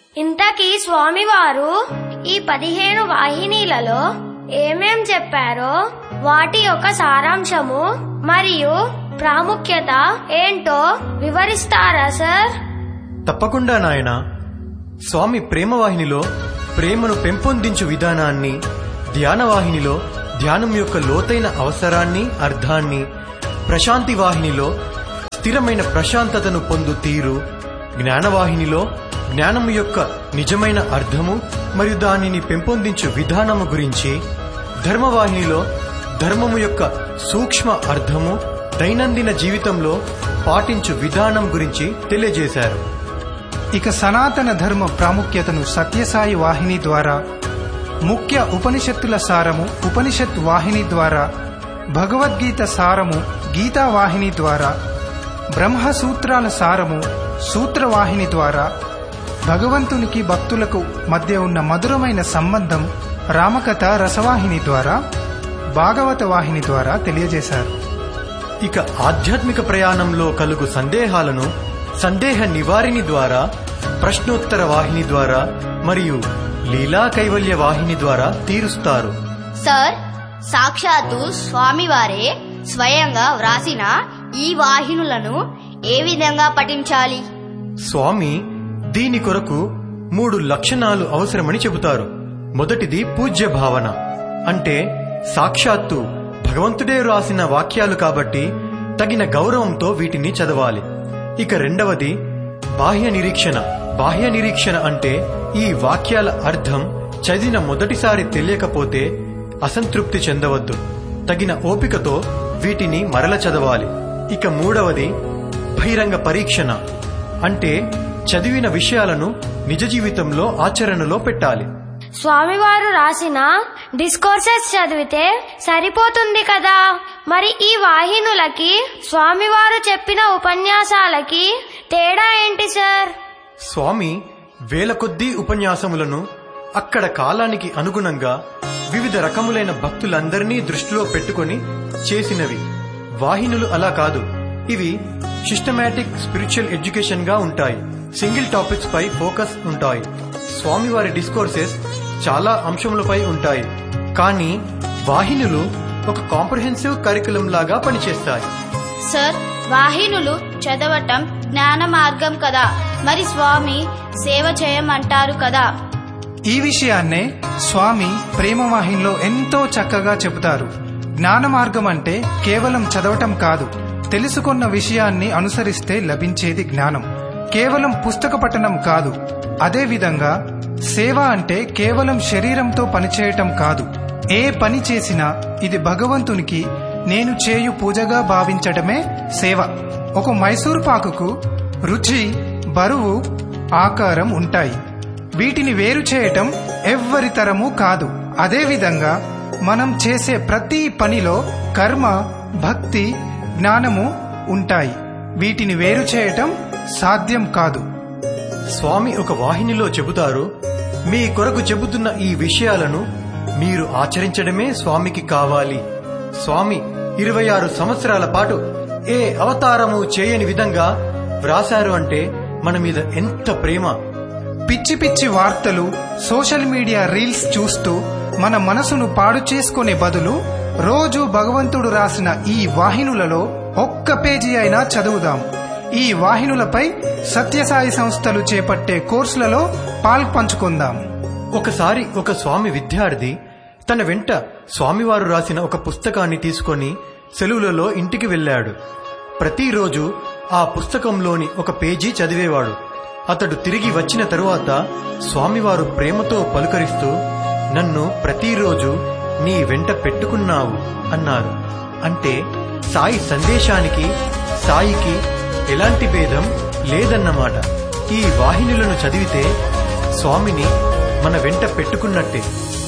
ఇంతకీ స్వామివారు ఈ పదిహేను వాహినీలలో ఏమేం చెప్పారో వాటి యొక్క సారాంశము మరియు ప్రాముఖ్యత ఏంటో వివరిస్తారా సార్ తప్పకుండా నాయనా స్వామి ప్రేమవాహినిలో ప్రేమను పెంపొందించు విధానాన్ని ధ్యానవాహినిలో ధ్యానం యొక్క లోతైన అవసరాన్ని అర్థాన్ని ప్రశాంతి వాహినిలో స్థిరమైన ప్రశాంతతను పొందు తీరు జ్ఞానవాహినిలో జ్ఞానం యొక్క నిజమైన అర్థము మరియు దానిని పెంపొందించు విధానము గురించి ధర్మవాహినిలో ధర్మము యొక్క సూక్ష్మ అర్థము దైనందిన జీవితంలో పాటించు విధానం గురించి తెలియజేశారు ఇక సనాతన ధర్మ ప్రాముఖ్యతను సత్యసాయి వాహిని ద్వారా ముఖ్య ఉపనిషత్తుల సారము ఉపనిషత్ వాహిని ద్వారా భగవద్గీత సారము గీతా వాహిని ద్వారా బ్రహ్మ సూత్రాల సారము సూత్రవాహిని ద్వారా భగవంతునికి భక్తులకు మధ్య ఉన్న మధురమైన సంబంధం రామకథ రసవాహిని ద్వారా భాగవత వాహిని ద్వారా తెలియజేశారు ఇక ఆధ్యాత్మిక ప్రయాణంలో కలుగు సందేహాలను సందేహ నివారిణి ద్వారా ప్రశ్నోత్తర వాహిని ద్వారా మరియు లీలా కైవల్య వాహిని ద్వారా తీరుస్తారు సార్ సాక్షాత్తు స్వామివారే స్వయంగా వ్రాసిన ఈ వాహినులను ఏ విధంగా పఠించాలి స్వామి దీని కొరకు మూడు లక్షణాలు అవసరమని చెబుతారు మొదటిది పూజ్య భావన అంటే సాక్షాత్తు భగవంతుడే రాసిన వాక్యాలు కాబట్టి తగిన గౌరవంతో వీటిని చదవాలి ఇక రెండవది బాహ్య నిరీక్షణ బాహ్య నిరీక్షణ అంటే ఈ వాక్యాల అర్థం చదివిన మొదటిసారి తెలియకపోతే అసంతృప్తి చెందవద్దు తగిన ఓపికతో వీటిని మరల చదవాలి ఇక మూడవది బహిరంగ పరీక్షణ అంటే చదివిన విషయాలను నిజ జీవితంలో ఆచరణలో పెట్టాలి స్వామివారు రాసిన డిస్కోర్సెస్ చదివితే సరిపోతుంది కదా మరి ఈ వాహినులకి స్వామివారు చెప్పిన ఉపన్యాసాలకి తేడా ఏంటి సార్ స్వామి వేల కొద్దీ ఉపన్యాసములను అక్కడ కాలానికి అనుగుణంగా వివిధ రకములైన భక్తులందరినీ దృష్టిలో పెట్టుకొని చేసినవి వాహినులు అలా కాదు ఇవి సిస్టమాటిక్ స్పిరిచువల్ ఎడ్యుకేషన్ గా ఉంటాయి సింగిల్ టాపిక్స్ పై ఫోకస్ ఉంటాయి స్వామివారి డిస్కోర్సెస్ చాలా అంశములపై ఉంటాయి కానీ వాహినులు ఒక కాంప్రహెన్సివ్ కరికులం లాగా పనిచేస్తాయి సార్ వాహినులు చదవటం జ్ఞాన మార్గం కదా మరి స్వామి సేవ చేయమంటారు కదా ఈ విషయాన్నే స్వామి ప్రేమవాహినిలో ఎంతో చక్కగా చెబుతారు జ్ఞాన మార్గం అంటే కేవలం చదవటం కాదు తెలుసుకున్న విషయాన్ని అనుసరిస్తే లభించేది జ్ఞానం కేవలం పుస్తక పఠనం కాదు అదేవిధంగా సేవ అంటే కేవలం శరీరంతో పనిచేయటం కాదు ఏ పని చేసినా ఇది భగవంతునికి నేను చేయు పూజగా భావించటమే సేవ ఒక మైసూరు పాకుకు రుచి బరువు ఆకారం ఉంటాయి వీటిని వేరు చేయటం ఎవ్వరి తరము కాదు అదేవిధంగా మనం చేసే ప్రతి పనిలో కర్మ భక్తి జ్ఞానము ఉంటాయి వీటిని వేరు చేయటం సాధ్యం కాదు స్వామి ఒక వాహినిలో చెబుతారు మీ కొరకు చెబుతున్న ఈ విషయాలను మీరు ఆచరించడమే స్వామికి కావాలి స్వామి ఇరవై ఆరు సంవత్సరాల పాటు ఏ అవతారము చేయని విధంగా వ్రాశారు అంటే మన మీద ఎంత ప్రేమ పిచ్చి పిచ్చి వార్తలు సోషల్ మీడియా రీల్స్ చూస్తూ మన మనసును పాడు చేసుకునే బదులు రోజు భగవంతుడు రాసిన ఈ వాహినులలో ఒక్క పేజీ అయినా చదువుదాం ఈ వాహినులపై సత్యసాయి సంస్థలు చేపట్టే కోర్సులలో పాల్పంచుకుందాం ఒకసారి ఒక స్వామి విద్యార్థి తన వెంట స్వామివారు రాసిన ఒక పుస్తకాన్ని తీసుకొని సెలవులలో ఇంటికి వెళ్ళాడు ప్రతిరోజు ఆ పుస్తకంలోని ఒక పేజీ చదివేవాడు అతడు తిరిగి వచ్చిన తరువాత స్వామివారు ప్రేమతో పలుకరిస్తూ నన్ను ప్రతిరోజు నీ వెంట పెట్టుకున్నావు అన్నారు అంటే సాయి సందేశానికి సాయికి ఎలాంటి భేదం లేదన్నమాట ఈ వాహినులను చదివితే స్వామిని మన వెంట పెట్టుకున్నట్టే